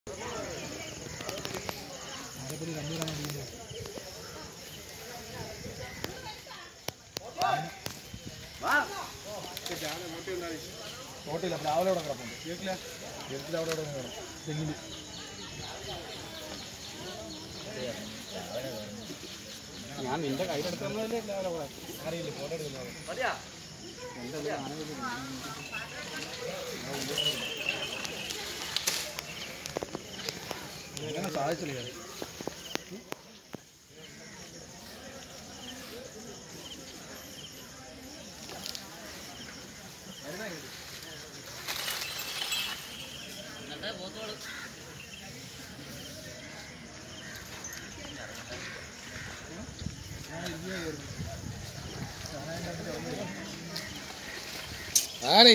ഓട്ടില്ല രാവിലെ അവിടെ കിടപ്പുണ്ട് കേട്ടില്ല കേട്ടില്ല അവിടെ അവിടെ കിടക്കും തെങ്ങില് ഞാൻ നിന്റെ കയ്യിലെടുത്ത് തന്നതല്ലേ രാവിലെ അവിടെ അറിയില്ല ഫോട്ടോ എടുക്കുന്നത് എങ്ങനെ സാധിച്ചില്ല ഞാൻ ആണേ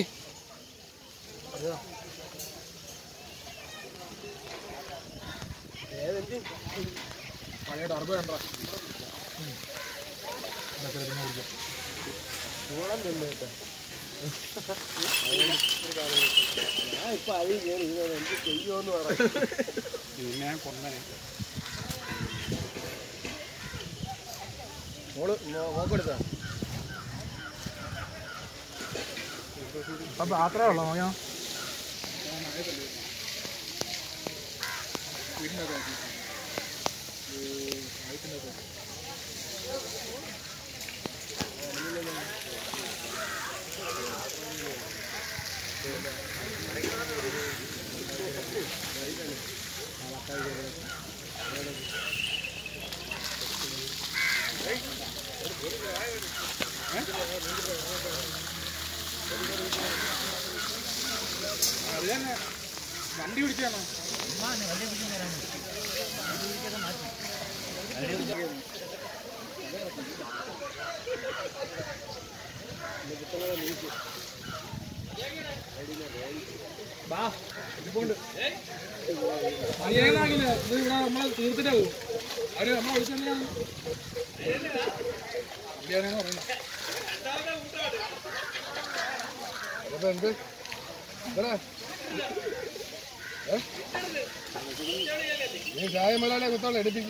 പഴയ ടർബോ കണ്ടാ ഞാൻ ഇപ്പൊ അതിൽ കയറി ഇരുന്നത് എന്ത് ചെയ്യുമെന്ന് പറയാം പിന്നെ കൊണ്ടനെ മോള് മോക്കെടുത്താ അപ്പൊ അത്രേ ഉള്ളോ മോയോ അത് തന്നെ വണ്ടി പിടിച്ചാണോ ബാ ഇതുകൊണ്ട് അറിയാനാകില്ല ഇത് ഇവിടെ നമ്മളെ തീർത്തിട്ടേ പോകും അവര് നമ്മളെ വിളിച്ചാണ് കല്യാണം പറയുന്നത് അപ്പൊ എന്ത് എത്ര നീ ചായ മലാലെ കുത്തോളം എടുപ്പിക്കും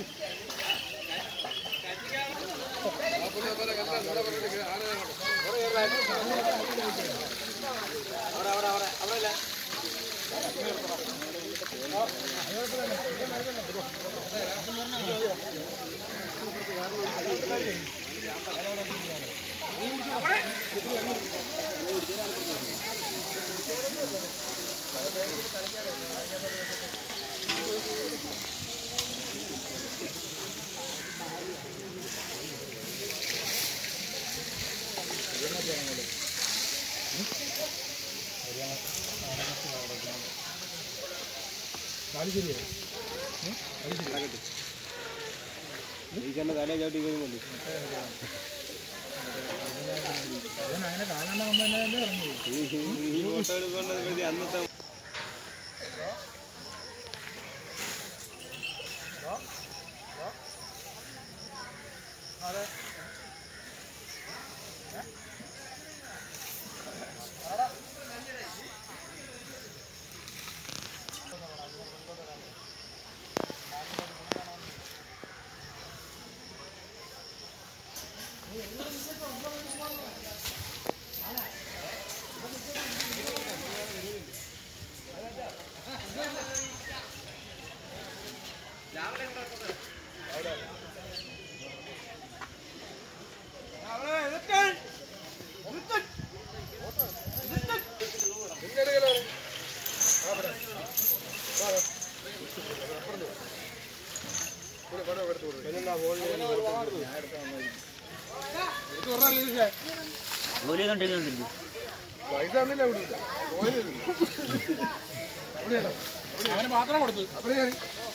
കാലിശ്ശേരിയോ എനിക്കെന്നെ തലേ ചവിട്ടി കയറുന്നുണ്ട് അങ്ങനെ കാണാൻ നമ്മൾ തന്നെ ഇറങ്ങി ഈ ഫോട്ടോ എടുക്കേണ്ടത് വേണ്ടി അന്നത്തെ ജോലി കണ്ടിരിക്കുന്നുണ്ട് പൈസ തന്നില്ല ഇവിടെ ഇല്ല. പോയില്ല. ഇവിടെയാണോ? അവന് മാത്രം കൊടുത്തു അപ്പഴേ ഞാൻ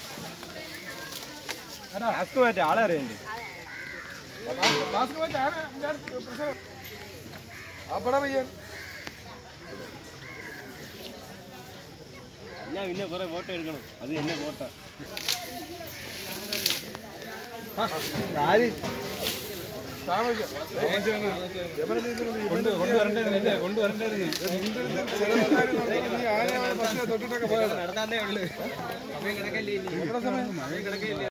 മാസ്ക് മാറ്റി ആളെ അറിയണ്ടേ മാസ്ക് വെച്ച് ആന ഞാൻ പ്രശ്നം അപ്പടാ പയ്യൻ ഞാൻ പിന്നെ കുറെ ഫോട്ടോ എടുക്കണം അത് എന്നെ ഫോട്ടോ ആര് താമസിക്കാം കൊണ്ടുവരണ്ടായിരുന്നു ചില ആൾക്കാർ ഈ ആനയാണ് ബസ്സിനെ തൊട്ടിട്ടൊക്കെ പോയത് നടത്താനേ ഉള്ളു സമയം കിടക്കല്ലേ എത്ര സമയം